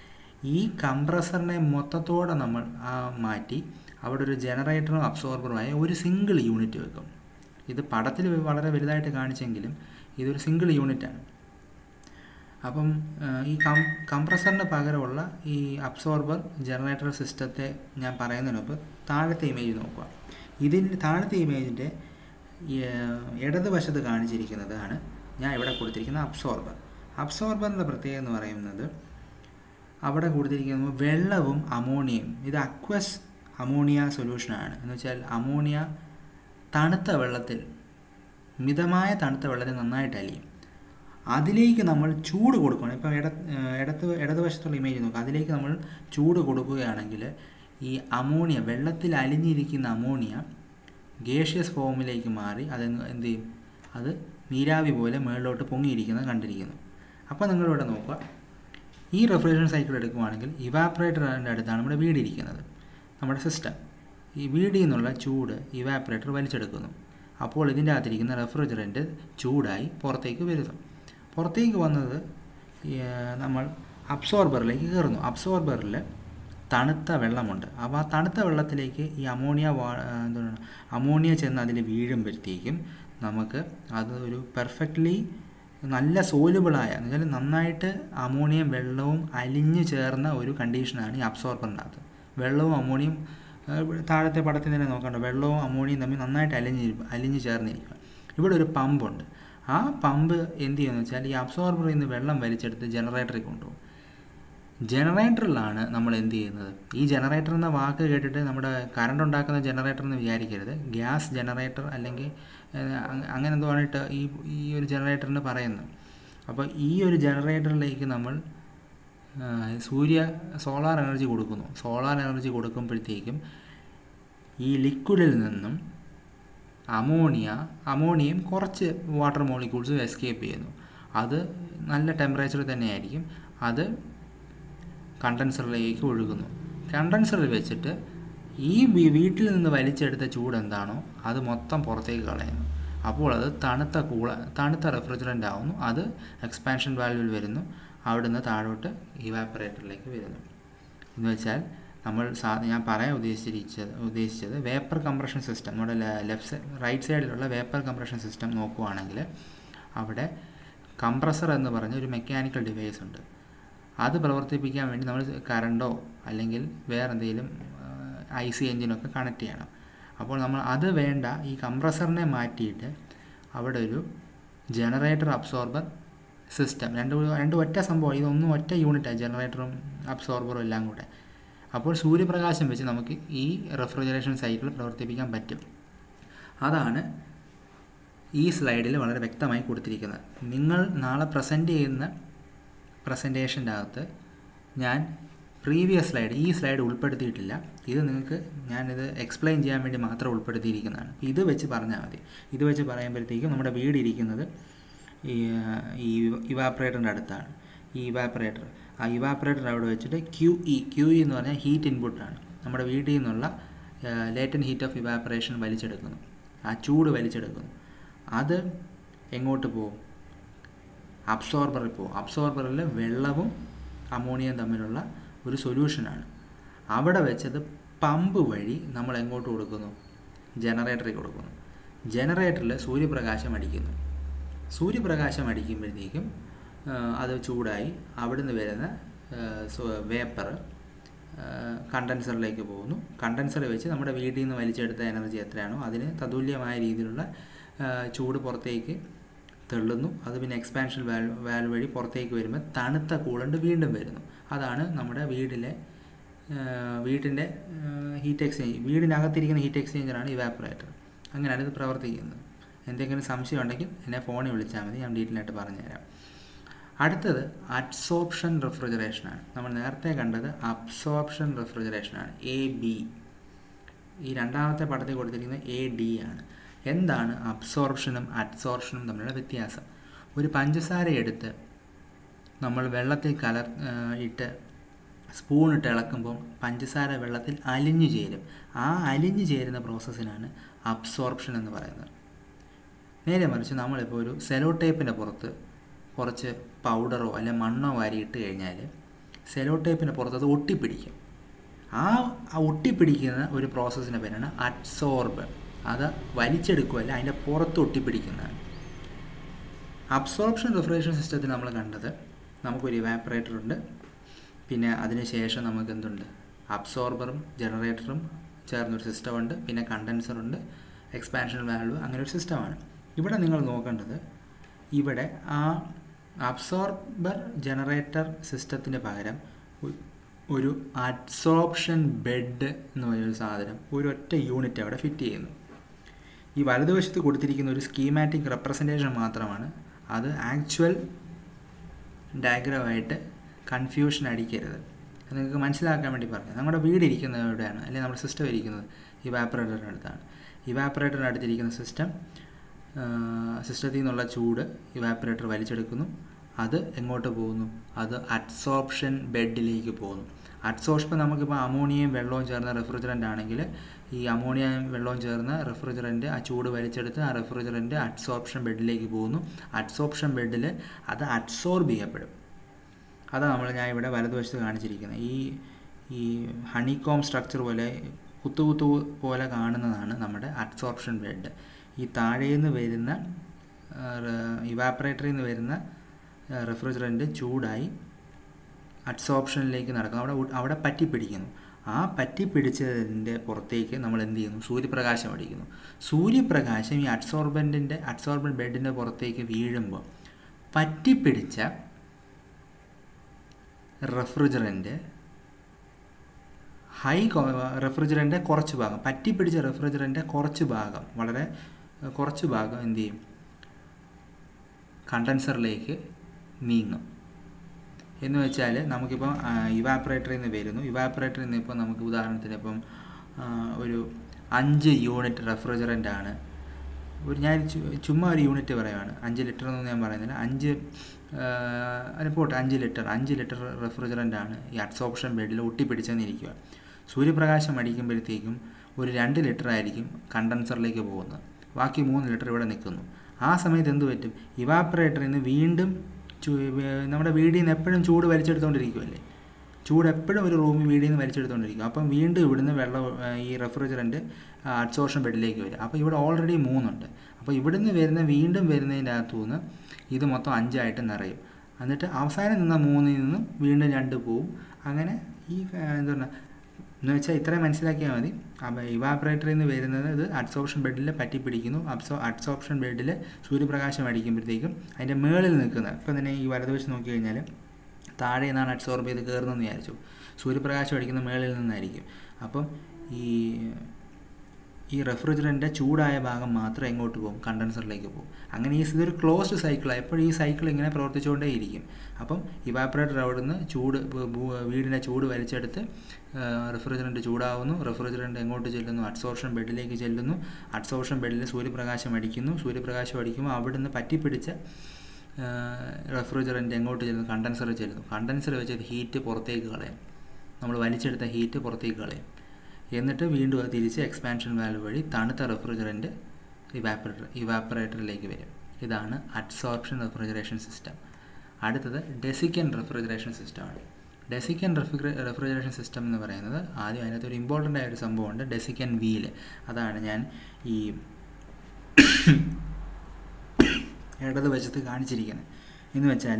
ഈ കംപ്രസറിനെ മൊത്തത്തോടെ നമ്മൾ ആ മാറ്റി അവിടെ ഒരു ജനറേറ്ററും അബ്സോർബറുമായ ഒരു സിംഗിൾ യൂണിറ്റ് വെക്കും ഇത് പടത്തിൽ വളരെ വലുതായിട്ട് കാണിച്ചെങ്കിലും ഇതൊരു സിംഗിൾ യൂണിറ്റാണ് അപ്പം ആ, ഈ കം കംപ്രസറിന് പകരമുള്ള ഈ അബ്സോർബർ ജനറേറ്റർ സിസ്റ്റത്തെ ഞാൻ പറയുന്നതിന് മുമ്പ് താഴത്തെ ഇമേജ് നോക്കുക ഇതിൻ്റെ താഴത്തെ ഇമേജിൻ്റെ ഇടതുവശത്ത് കാണിച്ചിരിക്കുന്നതാണ് ഞാൻ ഇവിടെ കൊടുത്തിരിക്കുന്ന അബ്സോർബർ അബ്സോർബറിൻ്റെ പ്രത്യേകത എന്ന് പറയുന്നത് അവിടെ കൊടുത്തിരിക്കുന്നത് വെള്ളവും അമോണിയയും ഇത് അക്വസ് അമോണിയ സൊല്യൂഷനാണ് എന്ന് വെച്ചാൽ അമോണിയ തണുത്ത വെള്ളത്തിൽ മിതമായ തണുത്ത വെള്ളത്തിൽ നന്നായിട്ട് അലിയും അതിലേക്ക് നമ്മൾ ചൂട് കൊടുക്കണം ഇപ്പോൾ ഇട ഇടത്ത് ഇടതുവശത്തുള്ള ഇമേജ് നോക്കുക അതിലേക്ക് നമ്മൾ ചൂട് കൊടുക്കുകയാണെങ്കിൽ ഈ അമോണിയ വെള്ളത്തിൽ അലിഞ്ഞിരിക്കുന്ന അമോണിയ ഗേഷ്യസ് ഫോമിലേക്ക് മാറി അത് എന്ത് ചെയ്യും അത് നീരാവി പോലെ മുകളിലോട്ട് പൊങ്ങിയിരിക്കുന്നത് കണ്ടിരിക്കുന്നു അപ്പോൾ നിങ്ങളിവിടെ നോക്കുക ഈ റെഫ്രിജറേഷൻ സൈക്കിൾ എടുക്കുകയാണെങ്കിൽ ഇവാപ്പറേറ്ററിൻ്റെ അടുത്താണ് നമ്മുടെ വീട് ഇരിക്കുന്നത് നമ്മുടെ സിസ്റ്റം ഈ വീടിൽ നിന്നുള്ള ചൂട് ഇവാപ്പറേറ്റർ വലിച്ചെടുക്കുന്നു അപ്പോൾ ഇതിൻ്റെ അകത്തിരിക്കുന്ന റെഫ്രിജറൻറ്റ് ചൂടായി പുറത്തേക്ക് വരുന്നു പുറത്തേക്ക് വന്നത് ഈ, നമ്മൾ അബ്സോർബറിലേക്ക് കയറുന്നു അബ്സോർബറിൽ തണുത്ത വെള്ളമുണ്ട് അപ്പോൾ ആ തണുത്ത വെള്ളത്തിലേക്ക് ഈ അമോണിയ വാ എന്താണ് അമോണിയ ചെന്ന് അതിൽ വീഴുമ്പോഴത്തേക്കും നമുക്ക് അത് ഒരു പെർഫെക്റ്റ്ലി നല്ല സോലുബിളായ എന്ന് വെച്ചാൽ നന്നായിട്ട് അമോണിയം വെള്ളവും അലിഞ്ഞു ചേർന്ന ഒരു കണ്ടീഷനാണ് ഈ അബ്സോർബറിനകത്ത് വെള്ളവും അമോണിയം ഏഹ്, താഴത്തെ പടത്തിൽ തന്നെ നോക്കണ്ട വെള്ളവും അമോണിയും തമ്മിൽ നന്നായിട്ട് അലിഞ്ഞ് അലിഞ്ഞു ചേർന്നിരിക്കുക ഇവിടെ ഒരു പമ്പുണ്ട് ആ പമ്പ് എന്ത് ചെയ്യുമെന്ന് വെച്ചാൽ ഈ അബ്സോർബറിൽ നിന്ന് വെള്ളം വലിച്ചെടുത്ത് ജനറേറ്ററിൽ കൊണ്ടുപോകും ജനറേറ്ററിലാണ് നമ്മൾ എന്ത് ചെയ്യുന്നത് ഈ ജനറേറ്റർ എന്ന വാക്ക് കേട്ടിട്ട് നമ്മുടെ കറണ്ട് ഉണ്ടാക്കുന്ന ജനറേറ്റർ എന്ന് വിചാരിക്കരുത് ഗ്യാസ് ജനറേറ്റർ അല്ലെങ്കിൽ ഏഹ്, അങ്ങ- അങ്ങനെ എന്തോ ആണിട്ട് ഈ ഈ ഒരു ജനറേറ്ററിന് പറയുന്നത് അപ്പോൾ ഈ ഒരു ജനറേറ്ററിലേക്ക് നമ്മൾ ആഹ്, സൂര്യ സോളാർ എനർജി കൊടുക്കുന്നു സോളാർ എനർജി കൊടുക്കുമ്പോഴത്തേക്കും ഈ ലിക്വിഡിൽ നിന്നും അമോണിയ അമോണിയയും കുറച്ച് വാട്ടർ മോളിക്യൂൾസും എസ്കേപ്പ് ചെയ്യുന്നു അത് നല്ല ടെമ്പറേച്ചർ തന്നെയായിരിക്കും അത് കണ്ടൻസറിലേക്ക് ഒഴുകുന്നു കണ്ടൻസറിൽ വെച്ചിട്ട് ഈ വീ- വീട്ടിൽ നിന്ന് വലിച്ചെടുത്ത ചൂട് എന്താണോ അത് മൊത്തം പുറത്തേക്ക് കളയുന്നു അപ്പോൾ അത് തണുത്ത കൂള തണുത്ത റെഫ്രിജറൻ്റ് ആവുന്നു അത് എക്സ്പാൻഷൻ വാൽവിൽ വരുന്നു അവിടുന്ന് താഴോട്ട് ഇവാപ്പറേറ്ററിലേക്ക് വരുന്നു എന്ന് വെച്ചാൽ നമ്മൾ സാ ഞാൻ പറയാൻ ഉദ്ദേശിച്ചിരിച്ചത് ഉദ്ദേശിച്ചത് വേപ്പർ കംപ്രഷൻ സിസ്റ്റം നമ്മുടെ ലെഫ്റ്റ് സൈഡ് റൈറ്റ് സൈഡിലുള്ള വേപ്പർ കംപ്രഷൻ സിസ്റ്റം നോക്കുവാണെങ്കിൽ അവിടെ കംപ്രസർ എന്ന് പറഞ്ഞ ഒരു മെക്കാനിക്കൽ ഡിവൈസ് ഉണ്ട് അത് പ്രവർത്തിപ്പിക്കാൻ വേണ്ടി നമ്മൾ കറണ്ടോ അല്ലെങ്കിൽ വേറെ എന്തെങ്കിലും ഐ സി എഞ്ചിനൊക്കെ കണക്ട് ചെയ്യണം അപ്പോൾ നമ്മൾ അത് വേണ്ട ഈ കംപ്രസറിനെ മാറ്റിയിട്ട് അവിടെ ഒരു ജനറേറ്റർ അബ്സോർബർ സിസ്റ്റം രണ്ട് രണ്ട് ഒറ്റ സംഭവം ഇതൊന്നും ഒറ്റ യൂണിറ്റാണ് ജനറേറ്ററും അബ്സോർബറും എല്ലാം കൂടെ അപ്പോൾ സൂര്യപ്രകാശം വെച്ച് നമുക്ക് ഈ റെഫ്രിജറേഷൻ സൈക്കിൾ പ്രവർത്തിപ്പിക്കാൻ പറ്റും അതാണ് ഈ സ്ലൈഡിൽ വളരെ വ്യക്തമായി കൊടുത്തിരിക്കുന്നത് നിങ്ങൾ നാളെ പ്രസൻറ്റ് ചെയ്യുന്ന പ്രസൻറ്റേഷൻ്റെ അകത്ത് ഞാൻ പ്രീവിയസ് സ്ലൈഡ് ഈ സ്ലൈഡ് ഉൾപ്പെടുത്തിയിട്ടില്ല ഇത് നിങ്ങൾക്ക് ഞാനിത് എക്സ്പ്ലെയിൻ ചെയ്യാൻ വേണ്ടി മാത്രം ഉൾപ്പെടുത്തിയിരിക്കുന്നതാണ് അപ്പോൾ ഇത് വെച്ച് പറഞ്ഞാൽ മതി ഇത് വെച്ച് പറയുമ്പോഴത്തേക്കും നമ്മുടെ വീട് ഇരിക്കുന്നത് ഈ ഈ ഇവാപ്പറേറ്ററിൻ്റെ അടുത്താണ് ഈ ഇവാപ്പറേറ്റർ ആ ഇവാപ്പറേറ്റർ അവിടെ വെച്ചിട്ട് ക്യു ഇ ക്യു ഇ എന്ന് പറഞ്ഞാൽ ഹീറ്റ് ഇൻപുട്ടാണ് നമ്മുടെ വീട്ടിൽ നിന്നുള്ള ലേറ്റൻ ഹീറ്റ് ഓഫ് ഇവാപ്പറേഷൻ വലിച്ചെടുക്കുന്നു ആ ചൂട് വലിച്ചെടുക്കുന്നു അത് എങ്ങോട്ട് പോകും അബ്സോർബറിൽ പോകും അബ്സോർബറിൽ വെള്ളവും അമോണിയയും തമ്മിലുള്ള ഒരു സൊല്യൂഷനാണ് അവിടെ വെച്ചത് പമ്പ് വഴി നമ്മൾ എങ്ങോട്ട് കൊടുക്കുന്നു ജനറേറ്ററിൽ കൊടുക്കുന്നു ജനറേറ്ററിൽ സൂര്യപ്രകാശം അടിക്കുന്നു സൂര്യപ്രകാശം അടിക്കുമ്പോഴത്തേക്കും ആ, അത് ചൂടായി അവിടുന്ന് വരുന്ന വേപ്പർ കണ്ടൻസറിലേക്ക് പോകുന്നു കണ്ടൻസർ വെച്ച് നമ്മുടെ വീട്ടിൽ നിന്ന് വലിച്ചെടുത്ത എനർജി എത്രയാണോ അതിന് തതുല്യമായ രീതിയിലുള്ള ആ, ചൂട് പുറത്തേക്ക് തള്ളുന്നു അത് പിന്നെ എക്സ്പാൻഷൻ വാൽ വാൽവ് വഴി പുറത്തേക്ക് വരുമ്പോൾ തണുത്ത കൂളണ്ട് വീണ്ടും വരുന്നു അതാണ് നമ്മുടെ വീട്ടിലെ വീട്ടിൻ്റെ ഹീറ്റ് എക്സ്ചേഞ്ച് വീടിനകത്തിരിക്കുന്ന ഹീറ്റ് എക്സ്ചേഞ്ചറാണ് ഇവാപ്പറേറ്റർ അങ്ങനെയാണ് ഇത് പ്രവർത്തിക്കുന്നത് എന്തെങ്കിലും സംശയം ഉണ്ടെങ്കിൽ എന്നെ ഫോണിൽ വിളിച്ചാൽ മതി ഞാൻ ഡീറ്റെയിൽ ആയിട്ട് പറഞ്ഞുതരാം അടുത്തത് അബ്സോർപ്ഷൻ റെഫ്രിജറേഷനാണ് നമ്മൾ നേരത്തെ കണ്ടത് അബ്സോർപ്ഷൻ റെഫ്രിജറേഷനാണ് എ ബി ഈ രണ്ടാമത്തെ പടത്തിൽ കൊടുത്തിരിക്കുന്നത് എ ഡി ആണ് എന്താണ് അബ്സോർപ്ഷനും അഡ്സോർപ്ഷനും തമ്മിലുള്ള വ്യത്യാസം ഒരു പഞ്ചസാര എടുത്ത് നമ്മൾ വെള്ളത്തിൽ കലർ ആ, ഇട്ട് സ്പൂൺ ഇട്ട് ഇളക്കുമ്പോൾ പഞ്ചസാര വെള്ളത്തിൽ അലിഞ്ഞു ചേരും ആ അലിഞ്ഞു ചേരുന്ന പ്രോസസ്സിനാണ് അബ്സോർപ്ഷൻ എന്ന് പറയുന്നത് നേരെ മറിച്ച് നമ്മളിപ്പോൾ ഒരു സെലോ ടേപ്പിൻ്റെ പുറത്ത് കുറച്ച് പൗഡറോ അല്ലെ മണ്ണോ വാരി ഇട്ട് കഴിഞ്ഞാൽ സെലോ ടേപ്പിന് പുറത്ത് അത് ഒട്ടിപ്പിടിക്കും ആ ആ ഒട്ടിപ്പിടിക്കുന്ന ഒരു പ്രോസസ്സിൻ്റെ പേരാണ് അബ്സോർബ് അത് വലിച്ചെടുക്കുകയല്ല അതിൻ്റെ പുറത്ത് ഒട്ടിപ്പിടിക്കുന്നതാണ് അബ്സോർപ്ഷൻ റിഫ്രിജറേഷൻ സിസ്റ്റത്തിൽ നമ്മൾ കണ്ടത് നമുക്കൊരു ഇവാപ്പറേറ്റർ ഉണ്ട് പിന്നെ അതിന് ശേഷം നമുക്ക് എന്തുണ്ട് അബ്സോർബറും ജനറേറ്ററും ചേർന്നൊരു സിസ്റ്റമുണ്ട് പിന്നെ കണ്ടൻസറുണ്ട് എക്സ്പാൻഷൻ വാൽവ് അങ്ങനെ ഒരു സിസ്റ്റമാണ് ഇവിടെ നിങ്ങൾ നോക്കേണ്ടത് ഇവിടെ ആ അബ്സോർബർ ജനറേറ്റർ സിസ്റ്റത്തിന് പകരം ഒ- ഒരു അബ്സോർപ്ഷൻ ബെഡ് എന്ന് പറയുന്നൊരു സാധനം ഒരു ഒറ്റ യൂണിറ്റ് അവിടെ ഫിറ്റ് ചെയ്യുന്നു ഈ വലതുവശത്ത് കൊടുത്തിരിക്കുന്ന ഒരു സ്കീമാറ്റിക് റെപ്രസെൻറ്റേഷൻ മാത്രമാണ് അത് ആക്ച്വൽ ഡയഗ്രമായിട്ട് കൺഫ്യൂഷൻ അടിക്കരുത് അത് നിങ്ങൾക്ക് മനസ്സിലാക്കാൻ വേണ്ടി പറഞ്ഞു നമ്മുടെ വീട് ഇരിക്കുന്നത് എവിടെയാണ് അല്ലെങ്കിൽ നമ്മുടെ സിസ്റ്റം ഇരിക്കുന്നത് ഇവാപ്പറേറ്ററിൻ്റെ അടുത്താണ് ഇവാപ്പറേറ്ററിൻ്റെ അടുത്തിരിക്കുന്ന സിസ്റ്റം സിസ്റ്റത്തിൽ നിന്നുള്ള ചൂട് ഇവാപ്പറേറ്റർ വലിച്ചെടുക്കുന്നു അത് എങ്ങോട്ട് പോകുന്നു അത് അഡ്സോപ്ഷൻ ബെഡിലേക്ക് പോകുന്നു അഡ്സോപ്ഷൻ നമുക്കിപ്പോൾ അമോണിയയും വെള്ളവും ചേർന്ന റെഫ്രിജറൻ്റ് ആണെങ്കിൽ ഈ അമോണിയയും വെള്ളവും ചേർന്ന റെഫ്രിജറൻ്റ് ആ ചൂട് വലിച്ചെടുത്ത് ആ റെഫ്രിജറൻ്റ് അഡ്സോപ്ഷൻ ബെഡിലേക്ക് പോകുന്നു അഡ്സോപ്ഷൻ ബെഡിൽ അത് അഡ്സോർബ് ചെയ്യപ്പെടും അതാണ് നമ്മൾ ഞാൻ ഇവിടെ വലതുവശത്ത് കാണിച്ചിരിക്കുന്നത് ഈ ഈ ഹണികോം സ്ട്രക്ചർ പോലെ കുത്തു കുത്തു പോലെ കാണുന്നതാണ് നമ്മുടെ അഡ്സോർപ്ഷൻ ബെഡ് ഈ താഴേന്ന് വരുന്ന ഇവാപ്പറേറ്ററിൽ നിന്ന് വരുന്ന റെഫ്രിജറൻറ്റ് ചൂടായി അഡ്സോപ്ഷനിലേക്ക് നടക്കുന്നു അവിടെ ഉ- അവിടെ പറ്റിപ്പിടിക്കുന്നു ആ പറ്റിപ്പിടിച്ചതിൻ്റെ പുറത്തേക്ക് നമ്മൾ എന്ത് ചെയ്യുന്നു സൂര്യപ്രകാശം അടിക്കുന്നു സൂര്യപ്രകാശം ഈ അഡ്സോർബൻറ്റിൻ്റെ അഡ്സോർബൻ ബെഡിൻ്റെ പുറത്തേക്ക് വീഴുമ്പോൾ പറ്റിപ്പിടിച്ച റെഫ്രിജറൻറ്റ് ഹൈ റെഫ്രിജറൻ്റെ കുറച്ച് ഭാഗം പറ്റിപ്പിടിച്ച റെഫ്രിജറൻ്റെ കുറച്ച് ഭാഗം വളരെ ഏഹ്, കുറച്ച് ഭാഗം എന്ത് ചെയ്യും കണ്ടൻസറിലേക്ക് നീങ്ങും എന്ന് വെച്ചാൽ നമുക്കിപ്പോൾ ഇവാപ്പറേറ്ററിൽ നിന്ന് വരുന്നു ഇവാപ്പറേറ്ററിൽ നിന്ന് ഇപ്പോൾ നമുക്ക് ഉദാഹരണത്തിന് ഇപ്പം ആ, ഒരു അഞ്ച് യൂണിറ്റ് റെഫ്രിജറൻ്റ് ആണ് ഒരു ഞാൻ ചു- ചുമ്മാ ഒരു യൂണിറ്റ് പറയുവാണ് അഞ്ച് ലിറ്റർ എന്നൊന്നും ഞാൻ പറയുന്നില്ല അഞ്ച് അതിന് പോട്ടെ അഞ്ച് ലിറ്റർ അഞ്ച് ലിറ്റർ റെഫ്രിജറൻ്റ് ആണ് ഈ അഡ്സോപ്ഷൻ ബെഡിൽ ഒട്ടിപ്പിടിച്ചെന്നിരിക്കുക സൂര്യപ്രകാശം അടിക്കുമ്പോഴത്തേക്കും ഒരു രണ്ട് ലിറ്റർ ആയിരിക്കും കണ്ടൻസറിലേക്ക് പോകുന്നത് ബാക്കി മൂന്ന് ലിറ്റർ ഇവിടെ നിൽക്കുന്നു ആ സമയത്ത് എന്ത് പറ്റും ഇവാപ്പറേറ്ററിൽ നിന്ന് വീണ്ടും ചു- വേ- നമ്മുടെ വീടിൽ നിന്ന് എപ്പോഴും ചൂട് വലിച്ചെടുത്തുകൊണ്ടിരിക്കുമല്ലേ ചൂട് എപ്പോഴും ഒരു റൂമിൽ വീടിൽ നിന്ന് വലിച്ചെടുത്തുകൊണ്ടിരിക്കും അപ്പം വീണ്ടും ഇവിടുന്ന് വെള്ളം ആ, ഈ റെഫ്രിജറൻറ്റ് അഡ്സോർഷൻ ബെഡിലേക്ക് വരും അപ്പോൾ ഇവിടെ ഓൾറെഡി മൂന്നുണ്ട് അപ്പോൾ ഇവിടുന്ന് വരുന്ന വീണ്ടും വരുന്നതിൻ്റെ അകത്തുനിന്ന് ഇത് മൊത്തം അഞ്ചായിട്ട് നിറയും എന്നിട്ട് അവസാനം നിന്ന മൂന്നിൽ നിന്നും വീണ്ടും രണ്ട് പോവും അങ്ങനെ ഈ ആ, എന്താ പറയുക എന്ന് വെച്ചാൽ ഇത്രയും മനസ്സിലാക്കിയാൽ മതി അപ്പോൾ ഇവാപ്പറേറ്ററിൽ നിന്ന് വരുന്നത് ഇത് അഡ്സോപ്ഷൻ ബെഡിൽ പറ്റി പിടിക്കുന്നു അബ്സോ അഡ്സോപ്ഷൻ ബെഡിൽ സൂര്യപ്രകാശം അടിക്കുമ്പോഴത്തേക്കും അതിൻ്റെ മേളിൽ നിൽക്കുന്ന ഇപ്പം തന്നെ ഈ വലതുവശം നോക്കി കഴിഞ്ഞാൽ താഴെ നിന്നാണ് അഡ്സോർബ് ചെയ്ത് കയറുന്നതെന്ന് വിചാരിച്ചു സൂര്യപ്രകാശം അടിക്കുന്ന മേളിൽ നിന്നായിരിക്കും അപ്പം ഈ ഈ റെഫ്രിജറൻ്റെ ചൂടായ ഭാഗം മാത്രം എങ്ങോട്ട് പോകും കണ്ടൻസറിലേക്ക് പോകും അങ്ങനെ ഈ ഇതൊരു ക്ലോസ്ഡ് സൈക്കിളാണ് എപ്പോഴും ഈ സൈക്കിൾ ഇങ്ങനെ പ്രവർത്തിച്ചുകൊണ്ടേയിരിക്കും അപ്പം ഇവാപ്പറേറ്റർ അവിടുന്ന് ചൂട് ഭൂ- ഭൂ- വീടിൻ്റെ ചൂട് വലിച്ചെടുത്ത് റെഫ്രിജറൻറ്റ് ചൂടാവുന്നു റെഫ്രിജറൻറ്റ് എങ്ങോട്ട് ചെല്ലുന്നു അഡ്സോർഷൻ ബെഡിലേക്ക് ചെല്ലുന്നു അഡ്സോർഷൻ ബെഡിൽ സൂര്യപ്രകാശം അടിക്കുന്നു സൂര്യപ്രകാശം അടിക്കുമ്പോൾ അവിടുന്ന് പറ്റിപ്പിടിച്ച റെഫ്രിജറൻറ്റ് എങ്ങോട്ട് ചെല്ലുന്നു കണ്ടൻസറിൽ ചെല്ലുന്നു കണ്ടൻസർ വെച്ച് ഹീറ്റ് പുറത്തേക്ക് കളയും നമ്മൾ വലിച്ചെടുത്ത ഹീറ്റ് പുറത്തേക്ക് കളയും എന്നിട്ട് വീണ്ടും അത് തിരിച്ച് എക്സ്പാൻഷൻ വാൽവ് വഴി തണുത്ത റെഫ്രിജറൻറ്റ് ഇവാപ്പറേറ്റർ ഇവാപ്പറേറ്ററിലേക്ക് വരും ഇതാണ് അഡ്സോർപ്ഷൻ റെഫ്രിജറേഷൻ സിസ്റ്റം അടുത്തത് ഡെസിക്കൻ റെഫ്രിജറേഷൻ സിസ്റ്റമാണ് ഡെസിക്കൻ റെഫ്രിജറേ റെഫ്രിജറേഷൻ സിസ്റ്റം എന്ന് പറയുന്നത് ആദ്യം അതിനകത്ത് ഒരു ഇമ്പോർട്ടൻ്റ് ആയ ഒരു സംഭവമുണ്ട് ഡെസിക്കൻ വീല് അതാണ് ഞാൻ ഈ ഇടത് വശത്ത് കാണിച്ചിരിക്കുന്നത് എന്ന് വെച്ചാൽ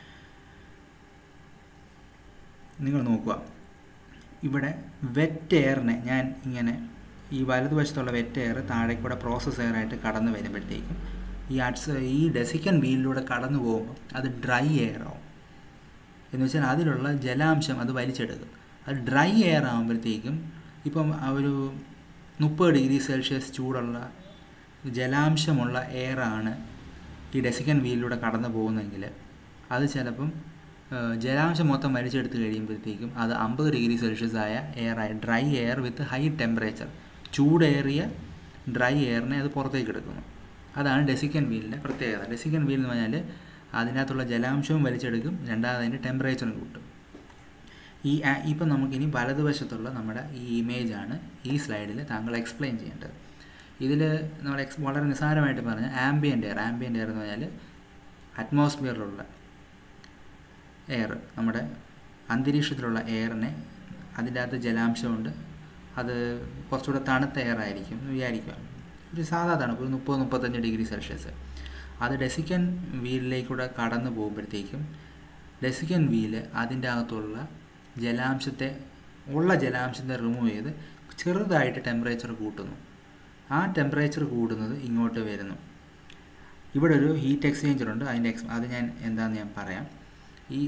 നിങ്ങൾ നോക്കുക ഇവിടെ വെറ്റ് എയറിനെ ഞാൻ ഇങ്ങനെ ഈ വലതുവശത്തുള്ള വെറ്റ് എയർ താഴെ കൂടെ പ്രോസസ് എയറായിട്ട് കടന്നു വരുമ്പോഴത്തേക്കും ഈ അഡ്സ് ഈ ഡെസിക്കൻ വീലിലൂടെ കടന്നു പോകുമ്പോൾ അത് ഡ്രൈ എയർ ആവും എന്ന് വെച്ചാൽ അതിലുള്ള ജലാംശം അത് വലിച്ചെടുക്കും അത് ഡ്രൈ എയർ ആകുമ്പോഴത്തേക്കും ഇപ്പം ആ ഒരു മുപ്പത് ഡിഗ്രി സെൽഷ്യസ് ചൂടുള്ള ജലാംശമുള്ള എയറാണ് ഈ ഡെസിക്കൻ വീലിലൂടെ കടന്നു പോകുന്നതെങ്കിൽ അത് ചിലപ്പം ഏഹ്, ജലാംശം മൊത്തം വലിച്ചെടുത്ത് കഴിയുമ്പോഴത്തേക്കും അത് അമ്പത് ഡിഗ്രി സെൽഷ്യസ് ആയ എയറായി dry air with high temperature ചൂടേറിയ ഡ്രൈ എയറിനെ അത് പുറത്തേക്ക് എടുക്കുന്നു അതാണ് ഡെസിക്കൻ വീലിൻ്റെ പ്രത്യേകത ഡെസിക്കൻ വീൽ എന്ന് പറഞ്ഞാൽ അതിനകത്തുള്ള ജലാംശവും വലിച്ചെടുക്കും രണ്ടാമത് അതിൻ്റെ ടെമ്പറേച്ചറും കൂട്ടും ഈ ആ- ഇപ്പം നമുക്കിനി വലതുവശത്തുള്ള നമ്മുടെ ഈ ഇമേജാണ് ഈ സ്ലൈഡിൽ താങ്കൾ എക്സ്പ്ലെയിൻ ചെയ്യേണ്ടത് ഇതിൽ നമ്മൾ എക്സ് വളരെ നിസ്സാരമായിട്ട് പറഞ്ഞ ആംബിയൻ്റ് എയർ ആംബിയൻ്റ് എയർ എന്ന് പറഞ്ഞാൽ അറ്റ്മോസ്ഫിയറിലുള്ള എയർ നമ്മുടെ അന്തരീക്ഷത്തിലുള്ള എയറിനെ അതിൻ്റെ അകത്ത് ജലാംശമുണ്ട് അത് കുറച്ചുകൂടെ തണുത്ത എയർ ആയിരിക്കും എന്ന് വിചാരിക്കുക ഒരു സാധാ തണുപ്പ് ഒരു മുപ്പത് മുപ്പത്തഞ്ച് ഡിഗ്രി സെൽഷ്യസ് അത് ഡെസിക്കൻ വീലിലേക്കൂടെ കടന്നു പോകുമ്പോഴത്തേക്കും ഡെസിക്കൻ വീല് അതിൻ്റെ അകത്തുള്ള ജലാംശത്തെ ഉള്ള ജലാംശത്തെ റിമൂവ് ചെയ്ത് ചെറുതായിട്ട് ടെമ്പറേച്ചർ കൂട്ടുന്നു ആ ടെമ്പറേച്ചർ കൂടുന്നത് ഇങ്ങോട്ട് വരുന്നു ഇവിടെ ഒരു ഹീറ്റ് എക്സ്ചേഞ്ചർ ഉണ്ട് അതിൻ്റെ എക്സ് അത് ഞാൻ എന്താണെന്ന് ഞാൻ പറയാം ഈ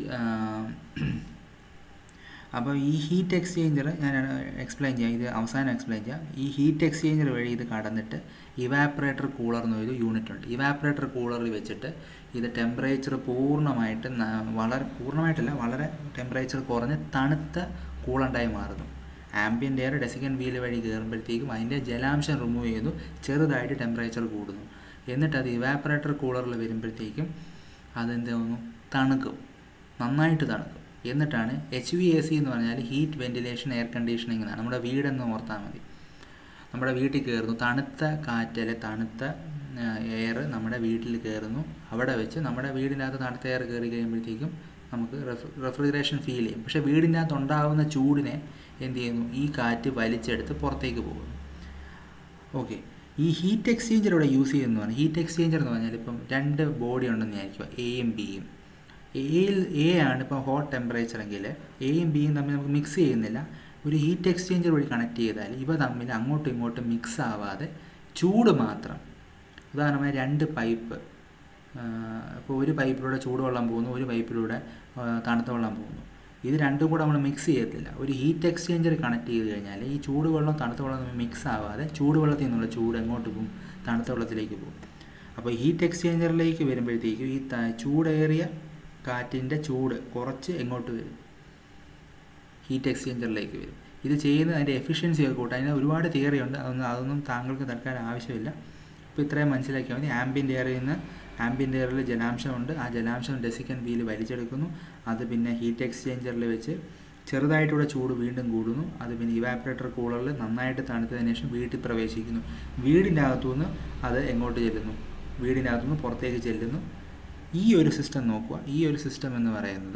അപ്പോൾ ഈ ഹീറ്റ് എക്സ്ചേഞ്ചർ ഞാൻ എക്സ്പ്ലെയിൻ ചെയ്യാം ഇത് അവസാനം എക്സ്പ്ലെയിൻ ചെയ്യാം ഈ ഹീറ്റ് എക്സ്ചേഞ്ചർ വഴി ഇത് കടന്നിട്ട് ഇവാപ്പറേറ്റർ കൂളർ എന്നൊരു യൂണിറ്റ് ഉണ്ട് ഇവാപ്പറേറ്റർ കൂളറിൽ വെച്ചിട്ട് ഇത് ടെമ്പറേച്ചർ പൂർണ്ണമായിട്ട് വളരെ പൂർണ്ണമായിട്ടല്ല വളരെ ടെമ്പറേച്ചർ കുറഞ്ഞ് തണുത്ത കൂളണ്ടായി മാറുന്നു ആംബിയൻ്റ് എയർ ഡെസിക്കൻ വീല് വഴി കയറുമ്പോഴത്തേക്കും അതിൻ്റെ ജലാംശം റിമൂവ് ചെയ്തു ചെറുതായിട്ട് ടെമ്പറേച്ചർ കൂടുന്നു എന്നിട്ട് അത് ഇവാപ്പറേറ്റർ കൂളറിൽ വരുമ്പോഴത്തേക്കും അതെന്താവുന്നു തണുക്കും നന്നായിട്ട് തണുക്കും എന്നിട്ടാണ് എച്ച് വി എ സി എന്ന് പറഞ്ഞാൽ ഹീറ്റ് വെന്റിലേഷൻ എയർ കണ്ടീഷനിങ് എന്നാണ് നമ്മുടെ വീടെന്ന് ഓർത്താൽ മതി നമ്മുടെ വീട്ടിൽ കയറുന്നു തണുത്ത കാറ്റ് അല്ലെ തണുത്ത എയർ നമ്മുടെ വീട്ടിൽ കയറുന്നു അവിടെ വെച്ച് നമ്മുടെ വീടിനകത്ത് തണുത്ത എയർ കയറി കഴിയുമ്പോഴത്തേക്കും നമുക്ക് റെഫ്രിജറേഷൻ ഫീൽ ചെയ്യും പക്ഷേ വീടിൻ്റെ അകത്ത് ഉണ്ടാകുന്ന ചൂടിനെ എന്ത് ചെയ്യുന്നു ഈ കാറ്റ് വലിച്ചെടുത്ത് പുറത്തേക്ക് പോകുന്നു ഓക്കെ ഈ ഹീറ്റ് എക്സ്ചേഞ്ചർ ഇവിടെ യൂസ് ചെയ്യുന്നു പറഞ്ഞാൽ ഹീറ്റ് എക്സ്ചേഞ്ചർ എന്ന് പറഞ്ഞാൽ ഇപ്പം രണ്ട് ബോഡി ഉണ്ടെന്ന് വിചാരിക്കുക എയും ബിയും എയിൽ എ ആണ് ഇപ്പോൾ ഹോട്ട് ടെമ്പറേച്ചർ എങ്കിൽ എയും ബിയും തമ്മിൽ നമുക്ക് മിക്സ് ചെയ്യുന്നില്ല ഒരു ഹീറ്റ് എക്സ്ചേഞ്ചർ വഴി കണക്ട് ചെയ്താൽ ഇവ തമ്മിൽ അങ്ങോട്ടും ഇങ്ങോട്ടും മിക്സ് ആവാതെ ചൂട് മാത്രം ഉദാഹരണമായി രണ്ട് പൈപ്പ് ഇപ്പോൾ ഒരു പൈപ്പിലൂടെ ചൂടുവെള്ളം പോകുന്നു ഒരു പൈപ്പിലൂടെ തണുത്ത വെള്ളം പോകുന്നു ഇത് രണ്ടും കൂടെ നമ്മൾ മിക്സ് ചെയ്യത്തില്ല ഒരു ഹീറ്റ് എക്സ്ചേഞ്ചർ കണക്ട് ചെയ്ത് കഴിഞ്ഞാൽ ഈ ചൂടുവെള്ളം തണുത്ത വെള്ളം തമ്മിൽ മിക്സ് ആവാതെ ചൂടുവെള്ളത്തിൽ നിന്നുള്ള ചൂട് എങ്ങോട്ട് പോകും തണുത്ത വെള്ളത്തിലേക്ക് പോകും അപ്പോൾ ഹീറ്റ് എക്സ്ചേഞ്ചറിലേക്ക് വരുമ്പോഴത്തേക്കും ഈ ചൂടേറിയ കാറ്റിൻ്റെ ചൂട് കുറച്ച് എങ്ങോട്ട് വരും ഹീറ്റ് എക്സ്ചേഞ്ചറിലേക്ക് വരും ഇത് ചെയ്യുന്നത് അതിൻ്റെ എഫിഷ്യൻസി ഒക്കെ കൂട്ടാൻ അതിന് ഒരുപാട് തിയറി ഉണ്ട് അതൊന്നും അതൊന്നും താങ്കൾക്ക് തൽക്കാലം ആവശ്യമില്ല അപ്പോൾ ഇത്രയും മനസ്സിലാക്കിയാൽ മതി ആംബിയൻ്റ് എയറിൽ നിന്ന് ആംബിയൻ്റ് എയറിൽ ജലാംശമുണ്ട് ആ ജലാംശം ഡെസിക്കൻ വീൽ വലിച്ചെടുക്കുന്നു അത് പിന്നെ ഹീറ്റ് എക്സ്ചേഞ്ചറിൽ വെച്ച് ചെറുതായിട്ടൂടെ ചൂട് വീണ്ടും കൂടുന്നു അത് പിന്നെ ഇവാപ്പറേറ്റർ കൂളറിൽ നന്നായിട്ട് തണുത്തതിന് ശേഷം വീട്ടിൽ പ്രവേശിക്കുന്നു വീടിൻ്റെ അകത്തുനിന്ന് അത് എങ്ങോട്ട് ചെല്ലുന്നു വീടിൻ്റെ അകത്തുനിന്ന് പുറത്തേക്ക് ചെല്ലുന്നു ഈ ഒരു സിസ്റ്റം നോക്കുക ഈ ഒരു സിസ്റ്റം എന്ന് പറയുന്നത്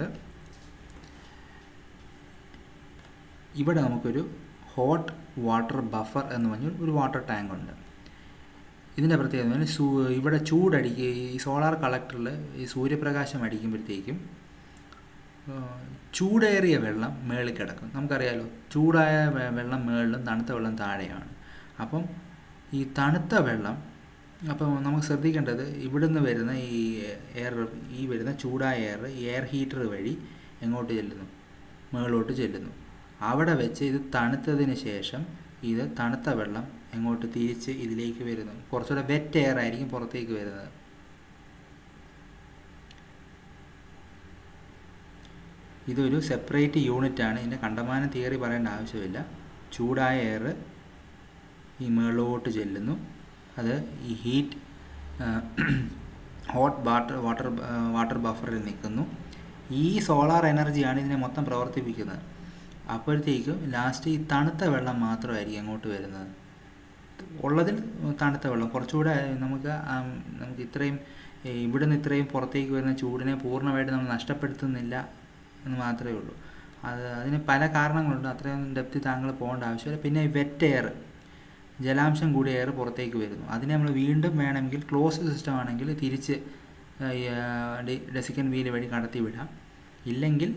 ഇവിടെ നമുക്കൊരു ഹോട്ട് വാട്ടർ ബഫർ എന്ന് പറഞ്ഞ ഒരു വാട്ടർ ടാങ്ക് ഉണ്ട് ഇതിൻ്റെ പ്രത്യേകത സൂ ഇവിടെ ചൂടടിക്കുക ഈ സോളാർ കളക്ടറിൽ ഈ സൂര്യപ്രകാശം അടിക്കുമ്പോഴത്തേക്കും ചൂടേറിയ വെള്ളം മേളിൽ കിടക്കും നമുക്കറിയാലോ ചൂടായ വെള്ളം മേളിലും തണുത്ത വെള്ളം താഴെയാണ് അപ്പം ഈ തണുത്ത വെള്ളം അപ്പം നമുക്ക് ശ്രദ്ധിക്കേണ്ടത് ഇവിടുന്ന് വരുന്ന ഈ എയർ ഈ വരുന്ന ചൂടായ എയർ എയർ ഹീറ്റർ വഴി എങ്ങോട്ട് ചെല്ലുന്നു മുകളിലോട്ട് ചെല്ലുന്നു അവിടെ വെച്ച് ഇത് തണുത്തതിന് ശേഷം ഇത് തണുത്ത വെള്ളം എങ്ങോട്ട് തിരിച്ച് ഇതിലേക്ക് വരുന്നു കുറച്ചുകൂടെ വെറ്റ് എയർ ആയിരിക്കും പുറത്തേക്ക് വരുന്നത് ഇതൊരു സെപ്പറേറ്റ് യൂണിറ്റ് ആണ് ഇതിൻ്റെ കണ്ടമാനം തിയറി പറയേണ്ട ആവശ്യമില്ല ചൂടായ എയർ ഈ മുകളിലോട്ട് ചെല്ലുന്നു അത് ഈ heat hot water water water ബഫറിൽ നിൽക്കുന്നു ഈ സോളാർ എനർജിയാണ് ഇതിനെ മൊത്തം പ്രവർത്തിപ്പിക്കുന്നത് അപ്പോഴത്തേക്കും ലാസ്റ്റ് ഈ തണുത്ത വെള്ളം മാത്രമായിരിക്കും അങ്ങോട്ട് വരുന്നത് ഉള്ളതിൽ തണുത്ത വെള്ളം കുറച്ചുകൂടെ നമുക്ക് നമുക്ക് ഇത്രയും ഇവിടുന്ന് ഇത്രയും പുറത്തേക്ക് വരുന്ന ചൂടിനെ പൂർണ്ണമായിട്ട് നമ്മൾ നഷ്ടപ്പെടുത്തുന്നില്ല എന്ന് മാത്രമേ ഉള്ളൂ അത് അതിന് പല കാരണങ്ങളുണ്ട് അത്രയും ഡെപ്തി താങ്കൾ പോകേണ്ട ആവശ്യമില്ല പിന്നെ വെറ്റ് എയർ ജലാംശം കൂടി എയർ പുറത്തേക്ക് വരുന്നു അതിനെ നമ്മൾ വീണ്ടും വേണമെങ്കിൽ ക്ലോസ് സിസ്റ്റം ആണെങ്കിൽ തിരിച്ച് ഡെസിക്കൻ വീല് വഴി കടത്തി വിടാം ഇല്ലെങ്കിൽ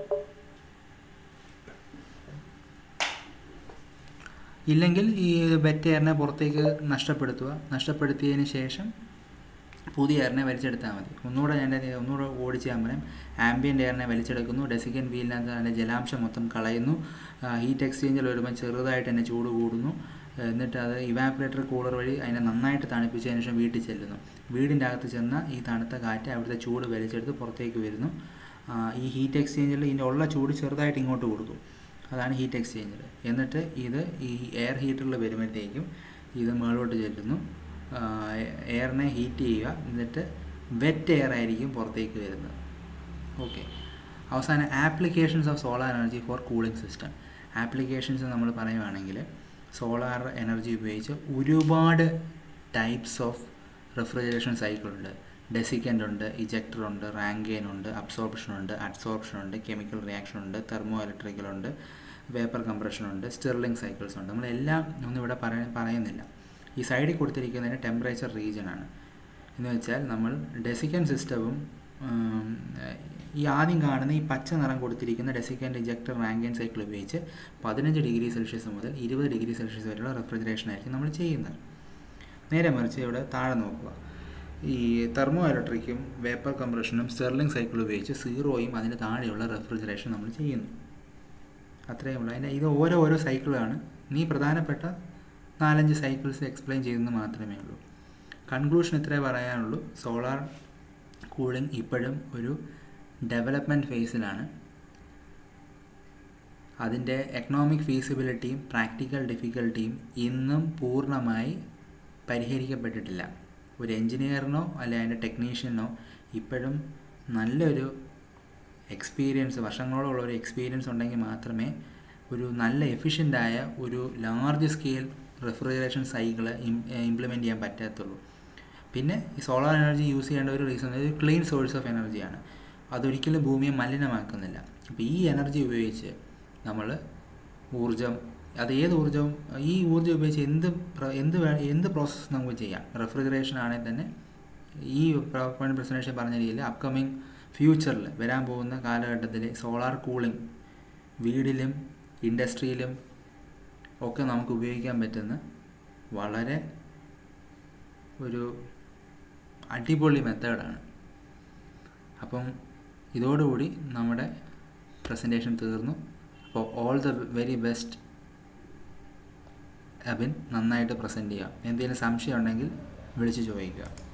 ഇല്ലെങ്കിൽ ഈ വെറ്റ് എയറിനെ പുറത്തേക്ക് നഷ്ടപ്പെടുത്തുക നഷ്ടപ്പെടുത്തിയതിന് ശേഷം പുതിയ എയറിനെ വലിച്ചെടുത്താൽ മതി ഒന്നുകൂടെ ഞാൻ ഒന്നുകൂടെ ഓടിച്ച് ഞാൻ പറയാം ആംബിയൻ്റ് എയറിനെ വലിച്ചെടുക്കുന്നു ഡെസിക്കൻ വീലിനകത്ത് അതിൻ്റെ ജലാംശം മൊത്തം കളയുന്നു ഹീറ്റ് എക്സ്ചേഞ്ചിൽ വരുമ്പോൾ ചെറുതായിട്ട് തന്നെ ചൂട് കൂടുന്നു എന്നിട്ട് അത് ഇവാപ്പറേറ്റർ കൂളർ വഴി അതിനെ നന്നായിട്ട് തണുപ്പിച്ചതിന് ശേഷം വീട്ടിൽ ചെല്ലുന്നു വീടിൻ്റെ അകത്ത് ചെന്ന ഈ തണുത്ത കാറ്റ് അവിടുത്തെ ചൂട് വലിച്ചെടുത്ത് പുറത്തേക്ക് വരുന്നു ഈ ഹീറ്റ് എക്സ്ചേഞ്ചറിൽ ഇതിൻ്റെ ഉള്ള ചൂട് ചെറുതായിട്ട് ഇങ്ങോട്ട് കൊടുക്കും അതാണ് ഹീറ്റ് എക്സ്ചേഞ്ചർ എന്നിട്ട് ഇത് ഈ എയർ ഹീറ്ററിൽ വരുമ്പോഴത്തേക്കും ഇത് മുകളിലോട്ട് ചെല്ലുന്നു എയറിനെ ഹീറ്റ് ചെയ്യുക എന്നിട്ട് വെറ്റ് എയർ ആയിരിക്കും പുറത്തേക്ക് വരുന്നത് ഓക്കെ അവസാനം applications of solar energy for cooling system applications നമ്മൾ പറയുവാണെങ്കിൽ സോളാർ എനർജി ഉപയോഗിച്ച് ഒരുപാട് ടൈപ്സ് ഓഫ് റെഫ്രിജറേഷൻ സൈക്കിളുണ്ട് ഡെസിക്കൻ്റ് ഉണ്ട് ഇജക്ടർ ഉണ്ട് റാങ്കൈൻ ഉണ്ട് അബ്സോർപ്ഷൻ ഉണ്ട് അഡ്സോർപ്ഷൻ ഉണ്ട് കെമിക്കൽ റിയാക്ഷൻ ഉണ്ട് തെർമോ ഇലക്ട്രിക്കൽ ഉണ്ട് വേപ്പർ കംപ്രഷൻ ഉണ്ട് സ്റ്റിർലിംഗ് സൈക്കിൾസ് ഉണ്ട് നമ്മളെല്ലാം ഒന്നും ഇവിടെ പറയ പറയുന്നില്ല ഈ സൈഡിൽ കൊടുത്തിരിക്കുന്നതിന് ടെമ്പറേച്ചർ റീജിയൻ ആണ് എന്ന് വെച്ചാൽ നമ്മൾ ഡെസിക്കൻ സിസ്റ്റവും ഈ ആദ്യം കാണുന്ന ഈ പച്ച നിറം കൊടുത്തിരിക്കുന്ന ഡെസിക്കൻ്റ് ഇജക്ടർ റാങ്കൈൻ സൈക്കിൾ ഉപയോഗിച്ച് പതിനഞ്ച് ഡിഗ്രി സെൽഷ്യസ് മുതൽ ഇരുപത് ഡിഗ്രി സെൽഷ്യസ് വരെയുള്ള റെഫ്രിജറേഷൻ ആയിരിക്കും നമ്മൾ ചെയ്യുന്നത് നേരെ മറിച്ച് ഇവിടെ താഴെ നോക്കുക ഈ തെർമോ ഇലക്ട്രിക്കും വേപ്പർ കംപ്രഷനും സ്റ്റെർലിംഗ് സൈക്കിൾ ഉപയോഗിച്ച് സീറോയും അതിന് താഴെയുള്ള റെഫ്രിജറേഷൻ നമ്മൾ ചെയ്യുന്നു അത്രയേ ഉള്ളൂ അതിൻ്റെ ഇത് ഓരോ ഓരോ സൈക്കിളാണ് നീ പ്രധാനപ്പെട്ട നാലഞ്ച് സൈക്കിൾസ് എക്സ്പ്ലെയിൻ ചെയ്തെന്ന് മാത്രമേ ഉള്ളൂ കൺക്ലൂഷൻ ഇത്രേ പറയാനുള്ളൂ സോളാർ കൂളിംഗ് ഇപ്പോഴും ഒരു ഡെവലപ്മെൻറ്റ് ഫേസിലാണ് അതിൻ്റെ എക്കണോമിക് ഫീസിബിലിറ്റിയും പ്രാക്ടിക്കൽ ഡിഫിക്കൽട്ടിയും ഇന്നും പൂർണ്ണമായി പരിഹരിക്കപ്പെട്ടിട്ടില്ല ഒരു എൻജിനീയറിനോ അല്ലെ അതിൻ്റെ ടെക്നീഷ്യനോ ഇപ്പോഴും നല്ലൊരു എക്സ്പീരിയൻസ് വർഷങ്ങളോളമുള്ള ഒരു എക്സ്പീരിയൻസ് ഉണ്ടെങ്കിൽ മാത്രമേ ഒരു നല്ല എഫിഷ്യൻ്റായ ഒരു large scale refrigeration cycle implement ചെയ്യാൻ പറ്റത്തുള്ളൂ പിന്നെ ഈ സോളാർ എനർജി യൂസ് ചെയ്യേണ്ട ഒരു റീസൺ ഒരു ക്ലീൻ സോഴ്സ് ഓഫ് എനർജിയാണ് അതൊരിക്കലും ഭൂമിയെ മലിനമാക്കുന്നില്ല അപ്പോൾ ഈ എനർജി ഉപയോഗിച്ച് നമ്മൾ ഊർജം അത് ഏത് ഊർജ്ജവും ഈ ഊർജ്ജം ഉപയോഗിച്ച് എന്ത് എന്ത് എന്ത് പ്രോസസ്സ് നമുക്ക് ചെയ്യാം റെഫ്രിജറേഷൻ ആണെങ്കിൽ തന്നെ ഈ പോയിന്റ് പ്രസൻറ്റേഷൻ പറഞ്ഞ രീതിയിൽ അപ്കമിങ് ഫ്യൂച്ചറിൽ വരാൻ പോകുന്ന കാലഘട്ടത്തിൽ സോളാർ കൂളിംഗ് വീടിലും ഇൻഡസ്ട്രിയിലും ഒക്കെ നമുക്ക് ഉപയോഗിക്കാൻ പറ്റുന്ന വളരെ ഒരു അടിപൊളി മെത്തേഡാണ് അപ്പം ഇതോടുകൂടി നമ്മുടെ പ്രസൻറ്റേഷൻ തീർന്നു അപ്പോൾ all the very best Abin നന്നായിട്ട് പ്രസൻറ്റ് ചെയ്യാം എന്തെങ്കിലും സംശയം ഉണ്ടെങ്കിൽ വിളിച്ച് ചോദിക്കുക